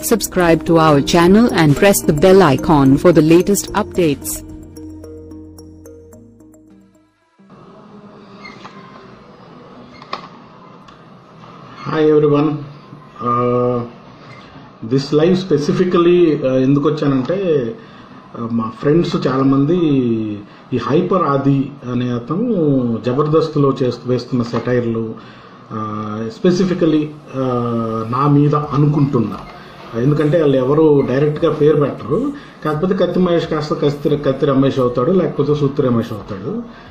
Subscribe to our channel and press the bell icon for the latest updates. Hi everyone this live specifically ఎందుకు వచ్చానంటే uh, మా friends చాలామంది ఈ hyper ఆది అనే అతను జబర్దస్త్లో చేస్తూ వేస్తున్న సెటైర్లు స్పెసిఫికలీ నా మీద అనుకుంటున్నా ఎందుకంటే వాళ్ళు ఎవరు డైరెక్ట్గా పేరు పెట్టరు కాకపోతే కత్తి మహేష్ కాస్త కత్తి కత్తి రమేష్ అవుతాడు లేకపోతే సూత్తి రమేష్ అవుతాడు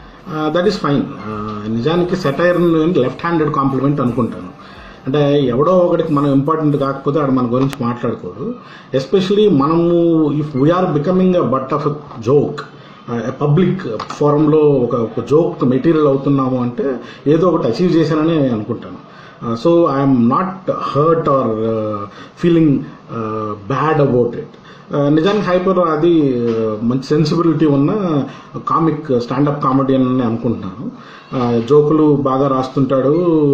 దట్ ఈస్ ఫైన్ నిజానికి సెటైర్ లెఫ్ట్ హ్యాండెడ్ కాంప్లిమెంట్ అనుకుంటాను అంటే ఎవడో ఒకటికి మనం ఇంపార్టెంట్ కాకపోతే ఆడు మన గురించి మాట్లాడుకోడు ఎస్పెషలీ మనము if we are becoming a butt of joke public ఫోరంలో ఒక ఒక జోక్ మెటీరియల్ అవుతున్నాము అంటే ఏదో ఒకటి అచీవ్ చేశానని నేను అనుకుంటాను so I'm not hurt or feeling bad about it నిజానికి హైపర్ అది uh, మంచి సెన్సిబిలిటీ ఉన్న కామిక్ స్టాండప్ కామెడియన్ అని అనుకుంటున్నాను Uh, జోకులు బాగా రాస్తుంటాడు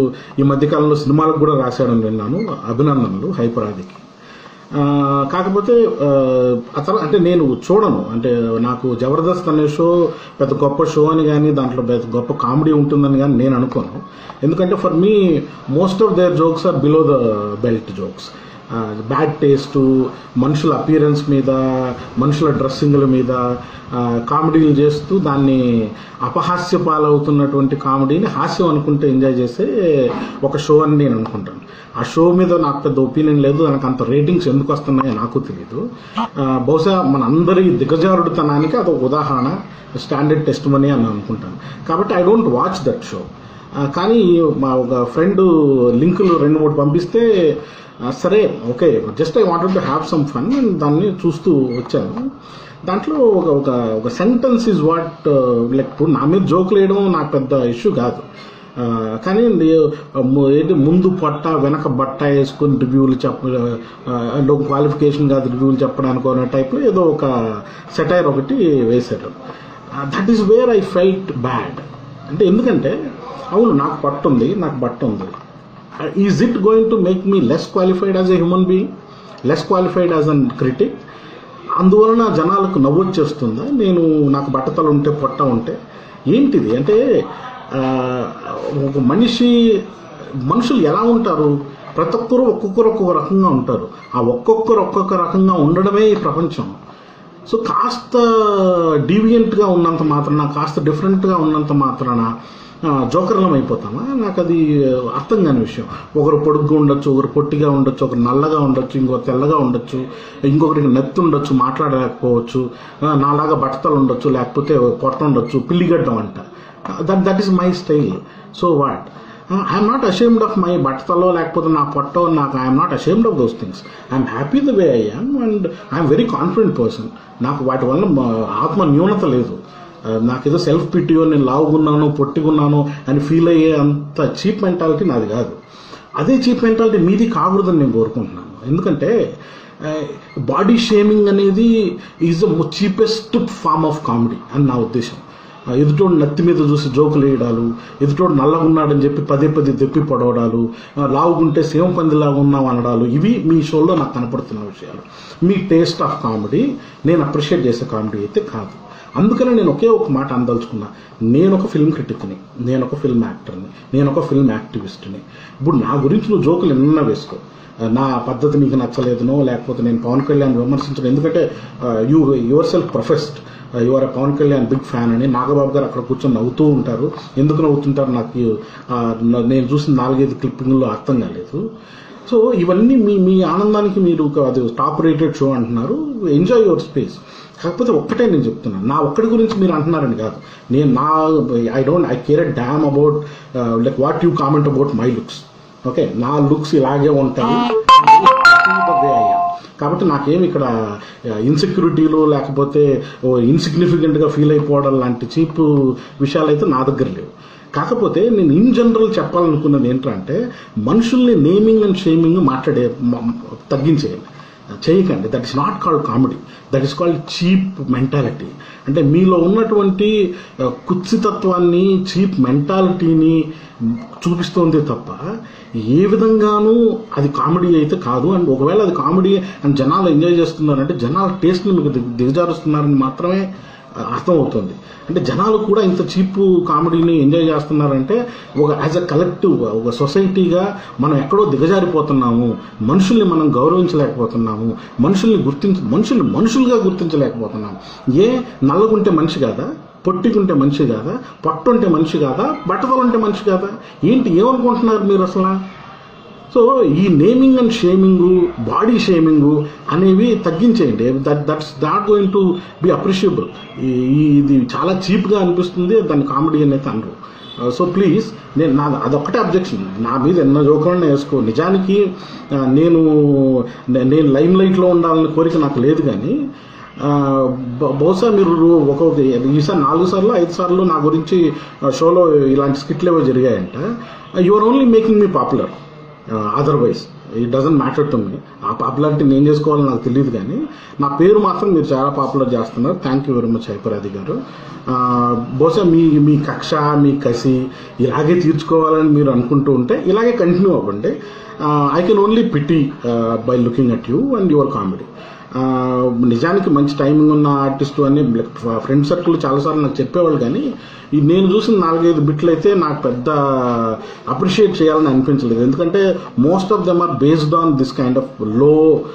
ఈ మధ్యకాలంలో సినిమాలకు కూడా రాశాడని విన్నాను అభినందనలు హైపర్ ఆదికి ఆ, కాకపోతే ఆ, అతను అంటే నేను చూడను అంటే నాకు జబర్దస్త్ అనే షో పెద్ద గొప్ప షో అని కానీ దాంట్లో పెద్ద గొప్ప కామెడీ ఉంటుందని కానీ నేను అనుకోను ఎందుకంటే for me most of their jokes are below the belt jokes bad taste మనుషుల అపియరెన్స్ మీద మనుషుల డ్రెస్సింగ్ల మీద కామెడీలు చేస్తూ దాన్ని అపహాస్య పాలవుతున్నటువంటి కామెడీని హాస్యం అనుకుంటే ఎంజాయ్ చేసే ఒక షో అని నేను అనుకుంటాను ఆ షో మీద నాకు పెద్ద ఒపీనియన్ లేదు దానికి అంత రేటింగ్స్ ఎందుకు వస్తున్నాయో నాకు తెలియదు ఆ, బహుశా మన అందరి దిగజారుడుతనానికి అదొక ఉదాహరణ స్టాండర్డ్ టెస్ట్ మనీ అని అనుకుంటాను కాబట్టి I don't watch that show ఆ, కానీ మా ఒక ఫ్రెండ్ లింకులు రెండు మూడు పంపిస్తే ఆ, సరే okay just I wanted to have some fun దాన్ని చూస్తూ వచ్చాను దాంట్లో ఒక ఒక ఒక సెంటెన్స్ ఇస్ వాట్ లైక్ ఇప్పుడు నా మీద జోకులు వేయడం నాకు పెద్ద ఇష్యూ కాదు ఆ, కానీ నే- ము- ఏంటి ముందు పొట్ట వెనక బట్ట వేసుకొని రివ్యూలు చెప్ప క్వాలిఫికేషన్ కాదు రివ్యూలు చెప్పడానికి అనే టైప్లో ఏదో ఒక సెటైర్ ఒకటి వేశారు that is where I felt bad అంటే ఎందుకంటే అవును నాకు పట్టు ఉంది నాకు బట్ట ఉంది is it going to make me less qualified as a human being less qualified as an critic అందువలన జనాలకు నవ్వొచ్చేస్తుందా నేను నాకు బట్టతలు ఉంటే పొట్ట ఉంటే ఏంటిది అంటే ఆ, ఒక మనిషి మనుషులు ఎలా ఉంటారు ప్రతి ఒక్కరు ఒక్కొక్కరు ఒక్కొక్క రకంగా ఉంటారు ఆ ఒక్కొక్కరు ఒక్కొక్క రకంగా ఉండడమే ఈ ప్రపంచం సో కాస్త డీవియంట్గా ఉన్నంత మాత్రాన కాస్త డిఫరెంట్గా ఉన్నంత మాత్రాన ఆ, జోకర్లం అయిపోతామా నాకు అది అర్థం కాని విషయం ఒకరు పొడుగ్గా ఉండొచ్చు ఒకరు పొట్టిగా ఉండొచ్చు ఒకరు నల్లగా ఉండొచ్చు ఇంకొకరు తెల్లగా ఉండొచ్చు ఇంకొకరికి నెత్తి ఉండొచ్చు మాట్లాడలేకపోవచ్చు ఆ, నాలాగా బట్టతలు ఉండొచ్చు లేకపోతే పొట్ట ఉండొచ్చు పిల్లిగడ్డం అంట that that is my style so what I'm not ashamed of my బట్టతలో లేకపోతే నా పొట్టో నాకు I'm not ashamed of those things I'm happy the way I am and I'm very confident person నాకు వాటి వల్ల మ- ఆత్మ న్యూనత లేదు ఆ, నాకేదో సెల్ఫ్ పిటియో నేను లావుగున్నాను పొట్టిగున్నాను అని ఫీల్ అయ్యే అంత చీప్ మెంటాలిటీ నాది కాదు అదే చీప్ మెంటాలిటీ మీది కాకూడదని నేను కోరుకుంటున్నాను ఎందుకంటే బాడీ షేమింగ్ అనేది is the cheapest form of comedy అని నా ఉద్దేశం ఆ, ఎదుటోడు నత్తి మీద చూసి జోకులు వేయడాలు ఎదుటోడు నల్లగా ఉన్నాడని చెప్పి పదే పదే దెప్పి పొడవడాలు ఆ, లావుగుంటే సేమ పందిలాగా ఉన్నాం అనడాలు ఇవి మీ షోలో నాకు కనపడుతున్న విషయాలు మీ టేస్ట్ ఆఫ్ కామెడీ నేను అప్రిషియేట్ చేసే కామెడీ అయితే కాదు అందుకనే నేను ఒకే ఒక మాట అందలుచుకున్నా నేను ఒక ఫిల్మ్ క్రిటిక్ని నేను ఒక ఫిల్మ్ యాక్టర్ని నేను ఒక ఫిల్మ్ యాక్టివిస్ట్ని ఇప్పుడు నా గురించి నువ్వు జోకులు ఎన్న వేసుకో నా పద్ధతి నీకు నచ్చలేదునో లేకపోతే నేను పవన్ కళ్యాణ్ విమర్శించడం ఎందుకంటే you your self professed your Pawan Kalyan big fan అని నాగబాబు గారు అక్కడ కూర్చొని నవ్వుతూ ఉంటారు ఎందుకు నవ్వుతుంటారు నాకు ఆ, న- నేను చూసిన నాలుగైదు క్లిప్పింగ్లో అర్థం కాలేదు సో ఇవన్నీ మీ మీ ఆనందానికి మీరు ఒక అది టాప్ రేటెడ్ షో అంటున్నారు ఎంజాయ్ యువర్ స్పేస్ కాకపోతే ఒక్కటే నేను చెప్తున్నాను నా ఒక్కడి గురించి మీరు అంటున్నారని కాదు నేను నా I don't I care damn about like what you comment about my looks okay నా లుక్స్ ఇలాగే ఉంటాయి the way I am. కాబట్టి నాకేమి ఇక్కడ ఇన్సెక్యూరిటీలు లేకపోతే ఇన్సిగ్నిఫికెంట్ గా ఫీల్ అయిపోవడం లాంటి చీప్ విషయాలు అయితే నా దగ్గర లేవు కాకపోతే నేను ఇన్ జనరల్ చెప్పాలనుకున్నది ఏంటంటే మనుషుల్ని నేమింగ్ అండ్ షేమింగ్ మాట్లాడే మ- తగ్గించేయాలి చేయకండి that is not called comedy that is called cheap mentality అంటే మీలో ఉన్నటువంటి ఆ, కుత్సితత్వాన్ని చీప్ మెంటాలిటీని చూపిస్తోంది తప్ప ఏ విధంగానూ అది కామెడీ అయితే కాదు అండ్ ఒకవేళ అది కామెడీ అండ్ జనాలు ఎంజాయ్ చేస్తున్నారంటే జనాల టేస్ట్ని మీకు దిగ- దిగజారుస్తున్నారని మాత్రమే అర్థమవుతుంది అంటే జనాలు కూడా ఇంత చీప్ కామెడీని ఎంజాయ్ చేస్తున్నారంటే ఒక యాజ్ అ కలెక్టివ్ ఒక సొసైటీగా మనం ఎక్కడో దిగజారిపోతున్నాము మనుషుల్ని మనం గౌరవించలేకపోతున్నాము మనుషుల్ని గుర్తించ మనుషుల్ని మనుషులుగా గుర్తించలేకపోతున్నాము ఏ నల్లగుంటే మనిషి కాదా పొట్టికుంటే మనిషి కాదా పట్టుంటే మనిషి కాదా బట్టతలు ఉంటే మనిషి కాదా ఏంటి ఏమనుకుంటున్నారు మీరు అసలు సో ఈ naming and shaming body shaming అనేవి తగ్గించేయండి that that's not going to be appreciable ఇది చాలా చీప్గా అనిపిస్తుంది దాన్ని కామెడీ అని అయితే అనరు సో ప్లీజ్ నేను నా అదొక్కటే అబ్జెక్షన్ నా మీద ఎన్నో జోకులను వేసుకో నిజానికి ఆ, నేను నే- నేను లైమ్ లైట్లో ఉండాలనే కోరిక నాకు లేదు కానీ ఆ, బ- బహుశా మీరు ఒక ఈసారి నాలుగు సార్లు ఐదు సార్లు నా గురించి ఆ, షోలో ఇలాంటి స్కిట్లు ఏవో జరిగాయంట you are only making me popular otherwise it doesn't matter to me ఆ పాపులారిటీ నేను చేసుకోవాలని నాకు తెలియదు కానీ నా పేరు మాత్రం మీరు చాలా పాపులర్ చేస్తున్నారు thank you very much Hyper Aadi garu ఆ, బహుశా మీ మీ కక్ష మీ కసి ఇలాగే తీర్చుకోవాలని మీరు అనుకుంటూ ఉంటే ఇలాగే కంటిన్యూ అవ్వండి I can only pity by looking at you and your comedy ఆ, నిజానికి మంచి టైమింగ్ ఉన్న ఆర్టిస్టు అని ఫ్రెండ్ సర్కిల్ చాలాసార్లు నాకు చెప్పేవాళ్ళు కానీ ఈ నేను చూసిన నాలుగైదు బిట్లు అయితే నాకు పెద్ద అప్రిషియేట్ చేయాలని అనిపించలేదు ఎందుకంటే most of them are based on this kind of low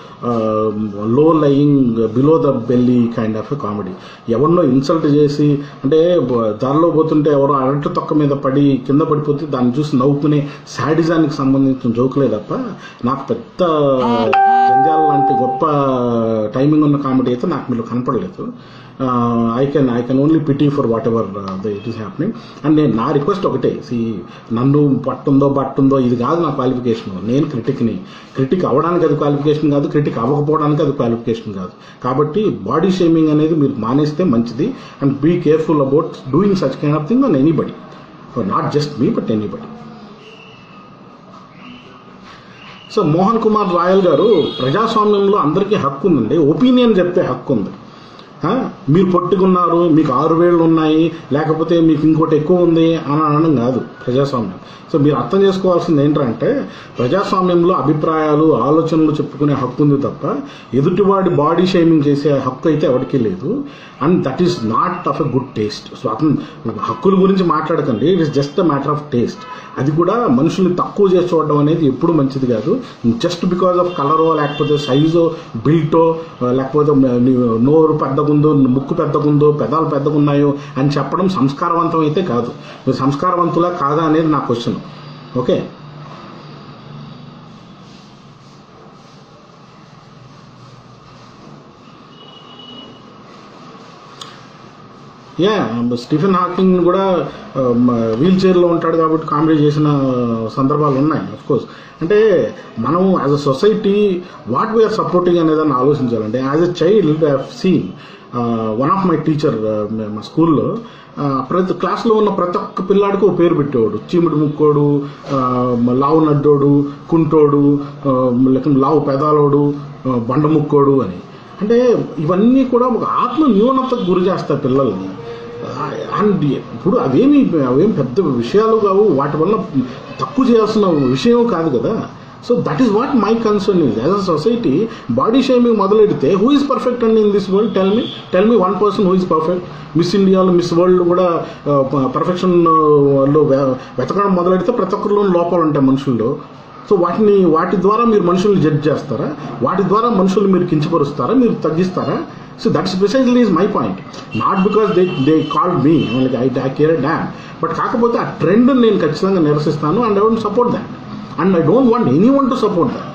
low lying below the belly kind of a comedy ఎవరినో ఇన్సల్ట్ చేసి అంటే బ- దారిలో పోతుంటే ఎవరో అరటి తొక్క మీద పడి కింద పడిపోతే దాన్ని చూసి నవ్వుకునే శాడిజానికి సంబంధించిన జోకులే తప్ప నాకు పెద్ద జంధ్యాల లాంటి గొప్ప టైమింగ్ ఉన్న కామెడీ అయితే నాకు మీరు కనపడలేదు I can I can only pity for whatever it is happening and నేను నా రిక్వెస్ట్ ఒకటే సి నన్ను పట్టుందో బట్టుందో ఇది కాదు నా క్వాలిఫికేషన్ నేను క్రిటిక్ని క్రిటిక్ అవ్వడానికి అది క్వాలిఫికేషన్ కాదు క్రిటిక్ అవ్వకపోవడానికి అది క్వాలిఫికేషన్ కాదు కాబట్టి బాడీ షేమింగ్ అనేది మీరు మానేస్తే మంచిది and be careful about doing such kind of thing on anybody not just me but anybody so Mohan Kumar Royal garu ప్రజాస్వామ్యంలో అందరికీ హక్కు ఉందండి ఒపీనియన్ చెప్పే హక్కు ఉంది ఆ, మీరు పొట్టుకున్నారు మీకు ఆరు వేళ్ళు ఉన్నాయి లేకపోతే మీకు ఇంకోటి ఎక్కువ ఉంది అని అనడం కాదు ప్రజాస్వామ్యం సో మీరు అర్థం చేసుకోవాల్సింది ఏంటంటే ప్రజాస్వామ్యంలో అభిప్రాయాలు ఆలోచనలు చెప్పుకునే హక్కు ఉంది తప్ప ఎదుటివాడి బాడీ షేమింగ్ చేసే హక్కు అయితే ఎవరికీ లేదు and that is not of a good taste so అతను హక్కుల గురించి మాట్లాడకండి it is just a matter of taste అది కూడా మనుషుల్ని తక్కువ చేసి చూడడం అనేది ఎప్పుడు మంచిది కాదు జస్ట్ బికాజ్ ఆఫ్ కలరో లేకపోతే సైజో బిల్టో లేకపోతే నీ- నోరు పెద్దగుందో ముక్కు పెద్దగుందో పెదాలు పెద్దగున్నాయో అని చెప్పడం సంస్కారవంతం అయితే కాదు మీరు సంస్కారవంతులా కాదా అనేది నా question okay ya Stephen Hawking కూడా వీల్ చైర్లో ఉంటాడు కాబట్టి కామెడీ చేసిన సందర్భాలు ఉన్నాయి అఫ్ కోర్స్ అంటే మనం as a society what we are supporting అనేదాన్ని ఆలోచించాలంటే as a child I seen one of my teacher మా స్కూల్లో ప్రతి క్లాస్లో ఉన్న ప్రతి ఒక్క పిల్లాడికి ఒక పేరు పెట్టేవాడు చీమిడి ముక్కోడు ఆ, లావు నడ్డోడు కుంటోడు ఆ, లేకపోతే లావు పెదాలోడు ఆ, బండ ముక్కోడు అని అంటే ఇవన్నీ కూడా ఒక ఆత్మ న్యూనతకు గురి చేస్తాయి పిల్లల్ని అండ్ ఇప్పుడు అవేమి అవేం పెద్ద విషయాలు కావు వాటి వల్ల తక్కువ చేయాల్సిన విషయం కాదు కదా so that is what my concern is as a society body shaming మొదలెడితే who is perfect and in this world tell me tell me one person who is perfect miss ఇండియాలో మిస్ వరల్డ్ కూడా perfection లో వె- వెతకడం మొదలెడితే ప్రతి ఒక్కరిలో లోపాలు ఉంటాయి మనుషుల్లో సో వాటిని వాటి ద్వారా మీరు మనుషుల్ని జడ్జ్ చేస్తారా వాటి ద్వారా మనుషుల్ని మీరు కించపరుస్తారా మీరు తగ్గిస్తారా so that's precisely is my point not because they they call me I I care damn but కాకపోతే ఆ ట్రెండ్ నేను ఖచ్చితంగా నిరసిస్తాను and I don't support that and I don't want any one to support that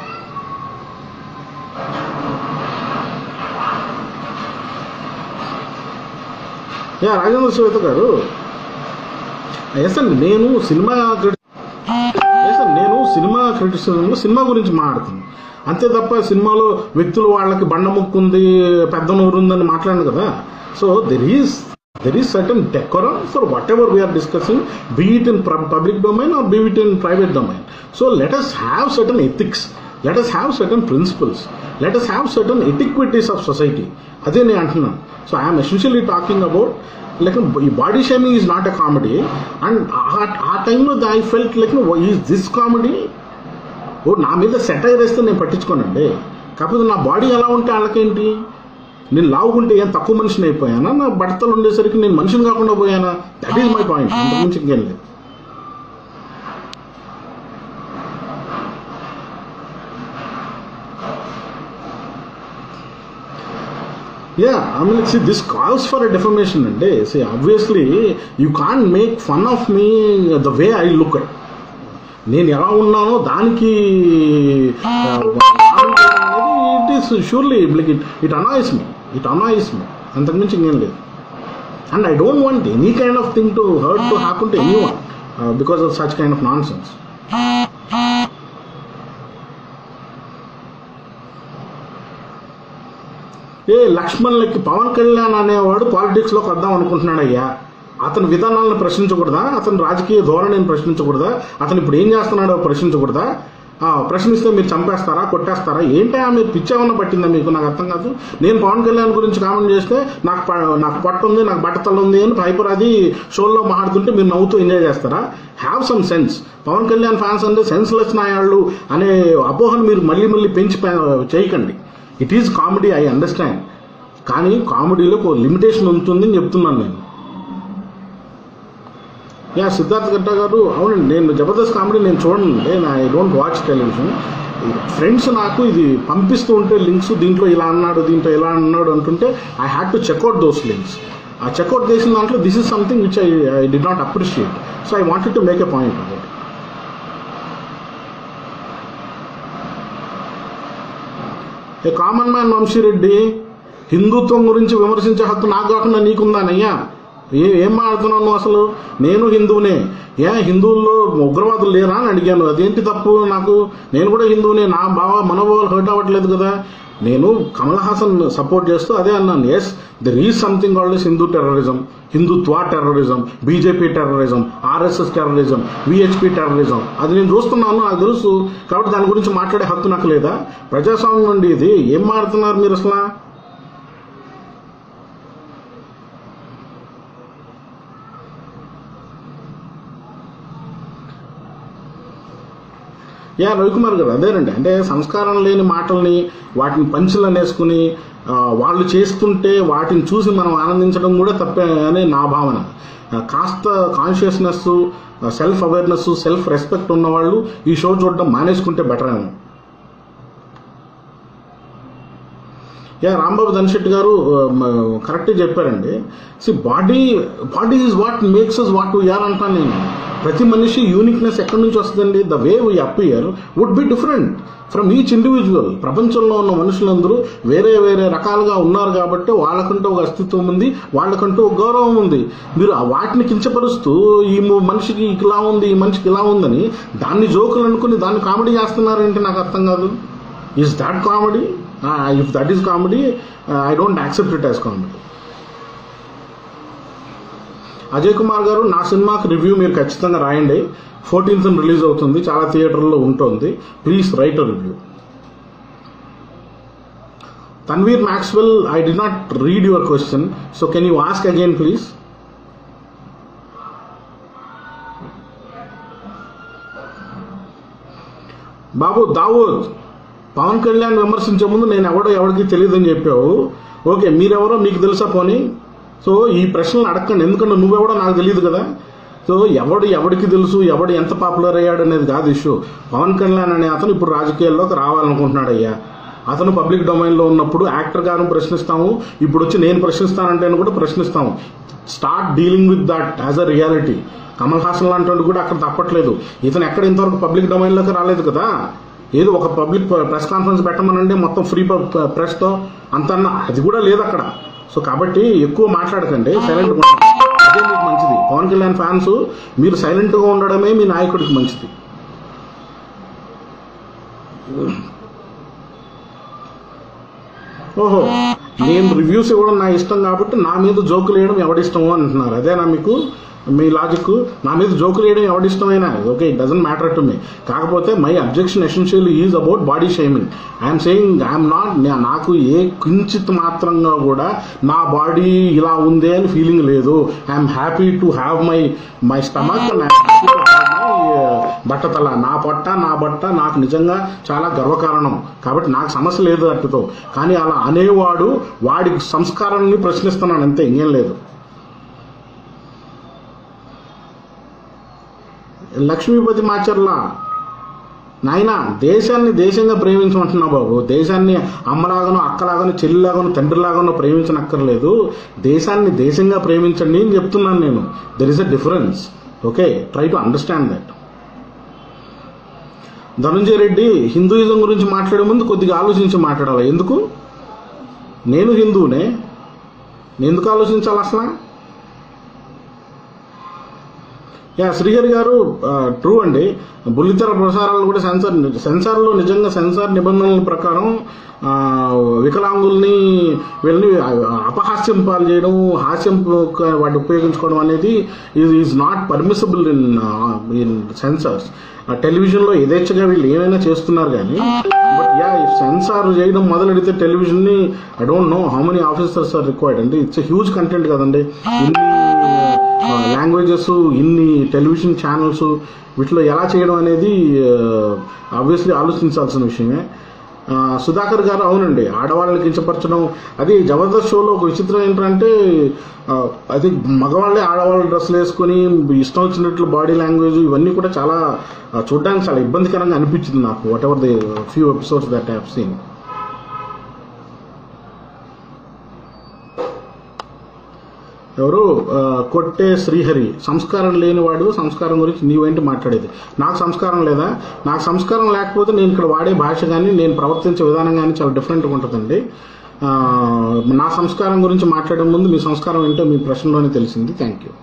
ya Rajendra Shweta garu yes అండి నేను cinema yes అండి నేను cinema క్రిటిసిజంలో cinema గురించి మాట్లాడుతున్నాను అంతే తప్ప సినిమాలో వ్యక్తులు వాళ్ళకి బండ ముక్కు ఉంది పెద్ద నోరు ఉందని మాట్లాడను కదా so there is there is certain decorum for whatever we are discussing be it in public domain or be it in private domain so let us have certain ethics let us have certain principles let us have certain etiquettes of society అదే నేను అంటున్నాను so I'm essentially talking about like ఈ body shaming is not a comedy and ఆ టైంలో I felt like is this comedy ఓ నా మీద satire వేస్తే నేను పట్టించుకోనండి కాకపోతే నా బాడీ ఎలా ఉంటే వాళ్ళకేంటి నేను లావుకుంటే ఏం తక్కువ మనిషిని అయిపోయానా నా బట్టలు ఉండేసరికి నేను మనిషిని కాకుండా పోయానా దట్ ఈజ్ మై పాయింట్ అంతకుమించి ఇంకేం లేదు ya I mean see this calls for a defamation అండి see obviously you can make fun of me the way I look నేను ఎలా ఉన్నానో దానికి it is surely like it it annoys me it annoys me అంతకుమించి ఇంకేం లేదు and I don't want any kind of thing to hurt to happen to any one because of such kind of nonsense ఏ లక్ష్మణ్లకి పవన్ కళ్యాణ్ అనేవాడు politics లోకి వద్దాం అనుకుంటున్నాడు అయ్యా అతని విధానాలను ప్రశ్నించకూడదా అతని రాజకీయ ధోరణిని ప్రశ్నించకూడదా అతను ఇప్పుడు ఏం చేస్తున్నాడో ప్రశ్నించకూడదా ఆ, ప్రశ్నిస్తే మీరు చంపేస్తారా కొట్టేస్తారా ఏంటా మీరు పిచ్చేమన్నా పట్టిందా మీకు నాకు అర్థం కాదు నేను పవన్ కళ్యాణ్ గురించి కామెంట్ చేస్తే నాకు ప- నాకు పట్టు ఉంది నాకు బట్టతలు ఉంది అని హైపర్ అది షోల్లో మాట్లాడుతుంటే మీరు నవ్వుతూ ఎంజాయ్ చేస్తారా have some sense Pawan Kalyan fans అంటే సెన్స్లెస్ నాయాళ్ళు అనే అపోహను మీరు మళ్ళీ మళ్ళీ పెంచి పే- చేయకండి it is comedy I understand కానీ కామెడీలో ఒక లిమిటేషన్ ఉంటుందని చెప్తున్నాను నేను యా సిద్ధార్థ్ గడ్డ గారు అవునండి నేను జబర్దస్త్ కామెడీ నేను చూడండి I don't watch television friends నాకు ఇది పంపిస్తూ ఉంటే లింక్స్ దీంట్లో ఇలా అన్నాడు దీంట్లో ఇలా అన్నాడు అంటుంటే I had to checkout those links ఆ చెక్అవుట్ చేసిన దాంట్లో this is something which I I did not appreciate so I wanted to make a point about a common man Vamsi Reddy హిందుత్వం గురించి విమర్శించే హక్కు నాకు కాకుండా నీకుందానయ్యా ఏ ఏం మాడుతున్నావు నువ్వు అసలు నేను హిందువునే ఏ హిందువుల్లో ఉగ్రవాదులు లేరా అని అడిగాను అదేంటి తప్పు నాకు నేను కూడా హిందువునే నా బావ మనోభావాలు హర్ట్ అవ్వట్లేదు కదా నేను కమల్ హాసన్ సపోర్ట్ చేస్తూ అదే అన్నాను yes there is something always Hindu terrorism Hindutva terrorism BJP terrorism RSS terrorism VHP terrorism అది నేను చూస్తున్నాను నాకు తెలుసు కాబట్టి దాని గురించి మాట్లాడే హక్కు నాకు లేదా ప్రజాస్వామ్యం అండి ఇది ఏం మాడుతున్నారు మీరు అసలు యా రవికుమార్ గారు అదేనండి అంటే సంస్కారం లేని మాటల్ని వాటిని పంచులు అనేసుకుని ఆ, వాళ్ళు చేస్తుంటే వాటిని చూసి మనం ఆనందించడం కూడా తప్పే అని నా భావన ఆ, కాస్త consciousness self awareness self respect ఉన్న వాళ్ళు ఈ షో చూడడం మానేసుకుంటే బెటర్ ఏమో యా రాంబాబు ధనశెట్టి గారు కరెక్ట్ చెప్పారండి see body body is what makes us what we are అంటాను నేను ప్రతి మనిషి యూనిక్నెస్ ఎక్కడి నుంచి వస్తుందండి the way we appear would be different from each individual ప్రపంచంలో ఉన్న మనుషులందరూ వేరే వేరే రకాలుగా ఉన్నారు కాబట్టి వాళ్ళకంటూ ఒక అస్తిత్వం ఉంది వాళ్ళకంటూ ఒక గౌరవం ఉంది మీరు ఆ వాటిని కించపరుస్తూ ఈ ము- మనిషికి ఇలా ఉంది ఈ మనిషికి ఇలా ఉందని దాన్ని జోకులు అనుకుని దాన్ని కామెడీ చేస్తున్నారంటే నాకు అర్థం కాదు is that comedy if that is comedy I don't accept it as comedy Ajay Kumar garu నా సినిమాకి రివ్యూ మీరు ఖచ్చితంగా రాయండి ఫోర్టీన్త్ రిలీజ్ అవుతుంది చాలా థియేటర్లో ఉంటుంది please write a review Tanveer Maxwell I did not read your question so can you ask again please Babu Dawood Pawan Kalyan విమర్శించే ముందు నేను ఎవడో ఎవరికి తెలియదని చెప్పావు ఓకే మీరెవరో మీకు తెలుసా పోనీ సో ఈ ప్రశ్నలు అడగండి ఎందుకంటే నువ్వెవడో నాకు తెలియదు కదా సో ఎవడు ఎవడికి తెలుసు ఎవడు ఎంత పాపులర్ అయ్యాడు అనేది కాదు ఇష్యూ పవన్ కళ్యాణ్ అనే అతను ఇప్పుడు రాజకీయాల్లోకి రావాలనుకుంటున్నాడు అయ్యా అతను పబ్లిక్ డొమైన్లో ఉన్నప్పుడు యాక్టర్ గారు ప్రశ్నిస్తాము ఇప్పుడు వచ్చి నేను ప్రశ్నిస్తానంటే కూడా ప్రశ్నిస్తాము start dealing with that as a reality Kamal Haasan లాంటి వాడు కూడా అక్కడ తప్పట్లేదు ఇతను ఎక్కడ ఇంతవరకు పబ్లిక్ డొమైన్లోకి రాలేదు కదా ఏదో ఒక పబ్లిక్ ప్రెస్ కాన్ఫరెన్స్ పెట్టమనండి మొత్తం ఫ్రీ ప్రెస్తో అంత అది కూడా లేదు అక్కడ సో కాబట్టి ఎక్కువ మాట్లాడకండి సైలెంట్గా ఉండండి అదే మీకు మంచిది పవన్ కళ్యాణ్ ఫ్యాన్స్ మీరు సైలెంట్గా ఉండడమే మీ నాయకుడికి మంచిది ఓహో నేను రివ్యూస్ ఇవ్వడం నా ఇష్టం కాబట్టి నా మీద జోకులు వేయడం ఎవడిష్టమో అంటున్నారు అదేనా మీకు మీ లాజిక్ నా మీద జోకులు వేయడం ఎవడిష్టమైనా okay it doesn't matter to me కాకపోతే my objection essential is about body shaming I'm saying I'm not నాకు ఏ కించిత్ మాత్రంగా కూడా నా బాడీ ఇలా ఉంది అని ఫీలింగ్ లేదు I'm happy to have my my stomach బట్టతల నా పొట్ట నా బట్ట నాకు నిజంగా చాలా గర్వకారణం కాబట్టి నాకు సమస్య లేదు అట్టుతో కానీ అలా అనేవాడు వాడి సంస్కారాన్ని ప్రశ్నిస్తున్నాను అంతే ఇంకేం లేదు లక్ష్మీపతి మాచర్ల నాయన దేశాన్ని దేశంగా ప్రేమించమంటున్నా బాబు దేశాన్ని అమ్మలాగానో అక్కలాగానో చెల్లిలాగానో తండ్రిలాగానో ప్రేమించనక్కర్లేదు దేశాన్ని దేశంగా ప్రేమించండి అని చెప్తున్నాను నేను there is a difference okay try to understand that Dhananjaya Reddy Hinduism గురించి మాట్లాడే ముందు కొద్దిగా ఆలోచించి మాట్లాడాలి ఎందుకు నేను హిందువునే నేను ఎందుకు ఆలోచించాలి అసలు యా శ్రీహరి గారు ట్రూ అండి బుల్లితెర ప్రసారాలు కూడా సెన్సార్ సెన్సార్లో నిజంగా సెన్సార్ నిబంధనల ప్రకారం ఆ, వికలాంగుల్ని వీళ్ళని అపహాస్యం పాలు చేయడం హాస్యం వాటి ఉపయోగించుకోవడం అనేది ఇది is not permissible in in censors టెలివిజన్లో యథేచ్ఛగా వీళ్ళు ఏమైనా చేస్తున్నారు కానీ బట్ యా ఈ సెన్సార్ చేయడం మొదలెడితే టెలివిజన్ ని I don't know how many officers are required అండి ఇట్స్ హ్యూజ్ కంటెంట్ కదండి ఇన్ని లాంగ్వేజెస్ ఇన్ని టెలివిజన్ ఛానల్స్ వీటిలో ఎలా చేయడం అనేది ఆబ్వియస్లీ ఆలోచించాల్సిన విషయమే ఆ, సుధాకర్ గారు అవునండి ఆడవాళ్ళని కించపరచడం అది జబర్దస్త్ షోలో ఒక విచిత్రం ఏంటంటే ఆ, అది మగవాళ్ళే ఆడవాళ్ళ డ్రెస్సులు వేసుకొని ఇష్టం వచ్చినట్లు బాడీ లాంగ్వేజ్ ఇవన్నీ కూడా చాలా ఆ, చూడడానికి చాలా ఇబ్బందికరంగా అనిపించింది నాకు whatever the few episodes that have seen ఎవరు ఆ, కొట్టే శ్రీహరి సంస్కారం లేనివాడు సంస్కారం గురించి నీవేంటి మాట్లాడేది నాకు సంస్కారం లేదా నాకు సంస్కారం లేకపోతే నేను ఇక్కడ వాడే భాష కానీ నేను ప్రవర్తించే విధానం కానీ చాలా డిఫరెంట్గా ఉంటుందండి ఆ, నా సంస్కారం గురించి మాట్లాడే ముందు మీ సంస్కారం ఏంటో మీ ప్రశ్నలోనే తెలిసింది థ్యాంక్ యూ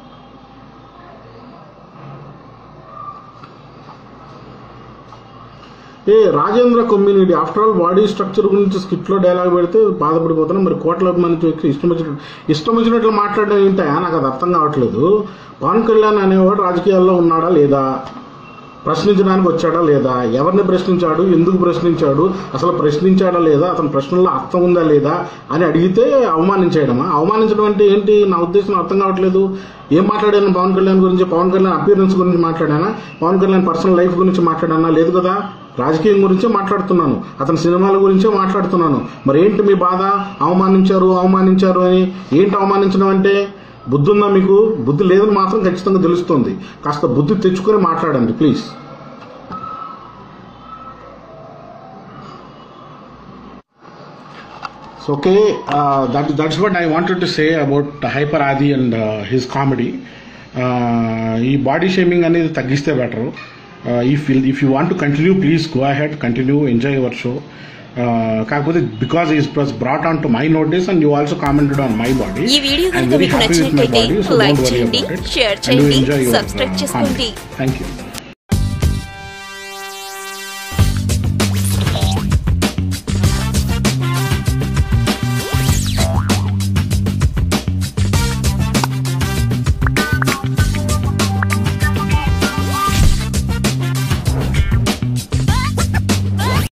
ఏ Rajendra community after all body structure గురించి స్కిట్ లో డైలాగ్ పెడితే బాధపడిపోతున్నాం మరి కోట్ల అభిమానించి వ్యక్తి ఇష్టం వచ్చినట్టు ఇష్టం వచ్చినట్లు మాట్లాడడం ఏంటా నాకు అది అర్థం కావట్లేదు పవన్ కళ్యాణ్ అనేవాడు రాజకీయాల్లో ఉన్నాడా లేదా ప్రశ్నించడానికి వచ్చాడా లేదా ఎవరిని ప్రశ్నించాడు ఎందుకు ప్రశ్నించాడు అసలు ప్రశ్నించాడా లేదా అతని ప్రశ్నల్లో అర్థం ఉందా లేదా అని అడిగితే అవమానించేయడమా అవమానించడం అంటే ఏంటి నా ఉద్దేశం అర్థం కావట్లేదు ఏం మాట్లాడాను పవన్ కళ్యాణ్ గురించి పవన్ కళ్యాణ్ అపియరెన్స్ గురించి మాట్లాడానా పవన్ కళ్యాణ్ పర్సనల్ లైఫ్ గురించి మాట్లాడానా లేదు కదా రాజకీయం గురించే మాట్లాడుతున్నాను అతని సినిమాల గురించే మాట్లాడుతున్నాను మరి ఏంటి మీ బాధ అవమానించారు అవమానించారు అని ఏంటి అవమానించడం అంటే బుద్ధి ఉందా మీకు బుద్ధి లేదని మాత్రం ఖచ్చితంగా తెలుస్తుంది కాస్త బుద్ధి తెచ్చుకొని మాట్లాడండి please So, okay, uh, that, that's what I wanted to say about Hyper Adi and uh, his comedy. Uh, ఈ బాడీ షేమింగ్ అనేది తగ్గిస్తే better if if you want to continue please go ahead continue enjoy your show కాకపోతే because is was brought on to my notice and you also commented on my body ఈ video కనుక మీకు నచ్చినట్లయితే like చేయండి share చేయండి subscribe చేసుకోండి thank you